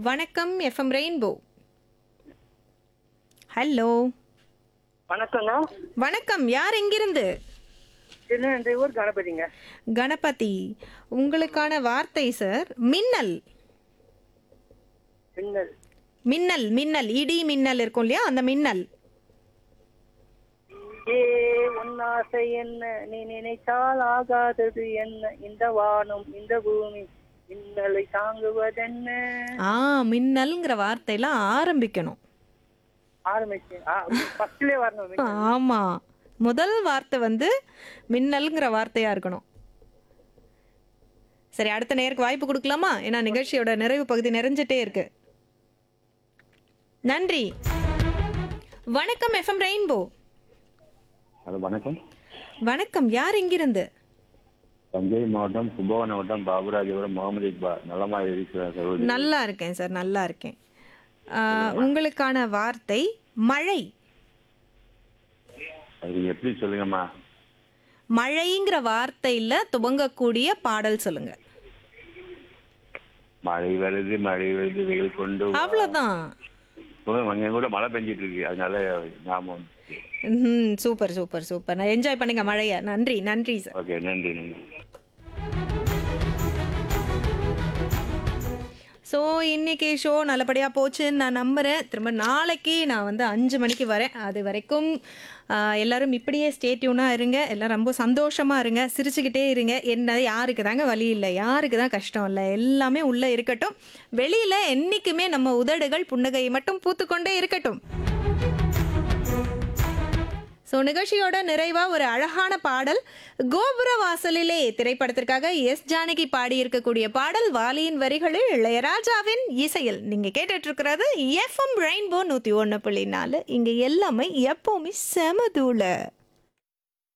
வணக்கம் FM rainbow hello வணக்கங்க வணக்கம் யார் எங்கிருந்து திருநெல்வேலூர் கணபதிங்க கணபதி உங்களுக்கான வார்த்தை சார் மின்னல் பின்னல் மின்னல் மின்னல் இடி மின்னல் இருக்கும் இல்லையா அந்த மின்னல் ஏ உன்னாசை என்ன நீ நினைத்தால் ஆகாதது என்ன இந்த வானம் இந்த பூமி மின்னலை தாங்குவதென்ன ஆ மின்னல்ங்கிற வார்த்தையெல்லாம் ஆரம்பிக்கணும் ஆரம்பிச்சு ஃபர்ஸ்ட்லயே வரணும் மின்னல். ஆமா முதல் வார்த்தை வந்து மின்னல்ங்கிற வார்த்தையா இருக்கணும் சரி அடுத்த நேருக்கு வாய்ப்பு கொடுக்கலாமா ஏன்னா நிகழ்ச்சியோட நிறைவு பகுதி நிறைஞ்சிட்டே இருக்கு நன்றி வணக்கம் எஃப்எம் ரெயின்போ ஹலோ வணக்கம் வணக்கம் யார் எங்கிருந்து தஞ்சை மாவட்டம் கும்பகோணம் மாவட்டம் பாபுராஜபுரம் முகமது இக்பால் நலமா இருக்கிறார் சகோதரி நல்லா இருக்கேன் சார் நல்லா இருக்கேன் ஆ, உங்களுக்கான வார்த்தை மழை அது எப்படி சொல்லுங்கம்மா மழைங்கிற வார்த்தையில துவங்கக்கூடிய பாடல் சொல்லுங்க மழை வருது மழை வருது வெயில் கொண்டு வா. அவ்வளோதான் இப்போ அங்க கூட மழை பெஞ்சிட்டு இருக்கு அதனால ஞாபகம் ம் சூப்பர் சூப்பர் சூப்பர் நான் என்ஜாய் பண்ணுங்க மழையை நன்றி நன்றி சார் ஓகே நன்றி நன்றி ஸோ இன்னைக்கு ஷோ நல்லபடியாக போச்சுன்னு நான் நம்புகிறேன் திரும்ப நாளைக்கு நான் வந்து அஞ்சு மணிக்கு வரேன் அது வரைக்கும் ஆஹ், எல்லாரும் இப்படியே ஸ்டேட்யூனாக இருங்க எல்லாம் ரொம்ப சந்தோஷமாக இருங்க சிரிச்சுக்கிட்டே இருங்க என்ன யாருக்கு தாங்க வழி இல்லை யாருக்கு தான் கஷ்டம் இல்லை எல்லாமே உள்ளே இருக்கட்டும் வெளியில் என்றைக்குமே நம்ம உதடுகள் புன்னகை மட்டும் பூத்துக்கொண்டே இருக்கட்டும் ஸோ நிகழ்ச்சியோட நிறைவா ஒரு அழகான பாடல் கோபுர வாசலிலே திரைப்படத்திற்காக எஸ் ஜானகி பாடியிருக்கக்கூடிய பாடல் வாலியின் வரிகளில் இளையராஜாவின் இசையில் நீங்க கேட்டுட்டு இருக்கிறது எஃப்எம் ரெயின்போ நூத்தி ஒன்று புள்ளி நாலு இங்க எல்லாமே எப்பவுமே செமதூள